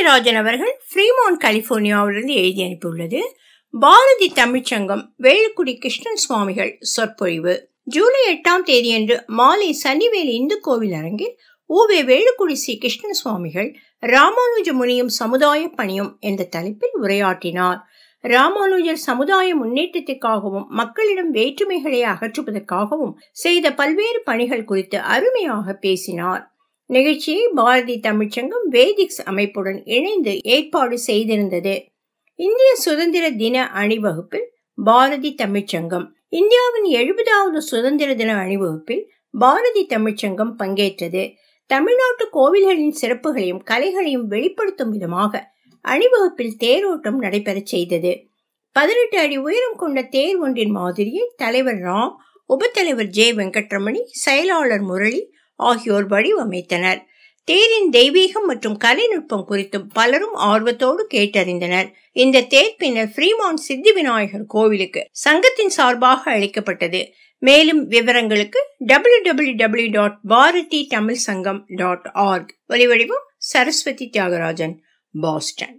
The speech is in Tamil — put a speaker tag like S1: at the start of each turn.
S1: பாண்டியராஜன் அவர்கள் ஃப்ரீமோன் கலிபோர்னியாவிலிருந்து எழுதி அனுப்பியுள்ளது பாரதி தமிழ்ச்சங்கம் வேலுக்குடி கிருஷ்ணன் சுவாமிகள் சொற்பொழிவு ஜூலை எட்டாம் தேதியன்று மாலை சன்னிவேல் இந்து கோவில் அரங்கில் ஊவே வேலுக்குடி ஸ்ரீ கிருஷ்ணன் சுவாமிகள் ராமானுஜ முனியும் சமுதாய பணியும் என்ற தலைப்பில் உரையாற்றினார் ராமானுஜர் சமுதாய முன்னேற்றத்திற்காகவும் மக்களிடம் வேற்றுமைகளை அகற்றுவதற்காகவும் செய்த பல்வேறு பணிகள் குறித்து அருமையாக பேசினார் நிகழ்ச்சியை பாரதி தமிழ்ச்சங்கம் வேதிக்ஸ் அமைப்புடன் இணைந்து ஏற்பாடு செய்திருந்தது இந்திய சுதந்திர தின அணிவகுப்பில் பாரதி தமிழ்ச்சங்கம் இந்தியாவின் எழுபதாவது சுதந்திர தின அணிவகுப்பில் பாரதி தமிழ்ச்சங்கம் பங்கேற்றது தமிழ்நாட்டு கோவில்களின் சிறப்புகளையும் கலைகளையும் வெளிப்படுத்தும் விதமாக அணிவகுப்பில் தேரோட்டம் நடைபெறச் செய்தது பதினெட்டு அடி உயரம் கொண்ட தேர் ஒன்றின் மாதிரியை தலைவர் ராம் உபத்தலைவர் ஜே வெங்கட்ரமணி செயலாளர் முரளி ஆகியோர் வடிவமைத்தனர் தேரின் தெய்வீகம் மற்றும் கலைநுட்பம் குறித்தும் பலரும் ஆர்வத்தோடு கேட்டறிந்தனர் இந்த தேர் பின்னர் ஃப்ரீமான் சித்தி விநாயகர் கோவிலுக்கு சங்கத்தின் சார்பாக அளிக்கப்பட்டது மேலும் விவரங்களுக்கு W W W dot Bharathi Tamil Sangam dot arc ஒலிவடிவம் சரஸ்வதி தியாகராஜன் பாஸ்டன்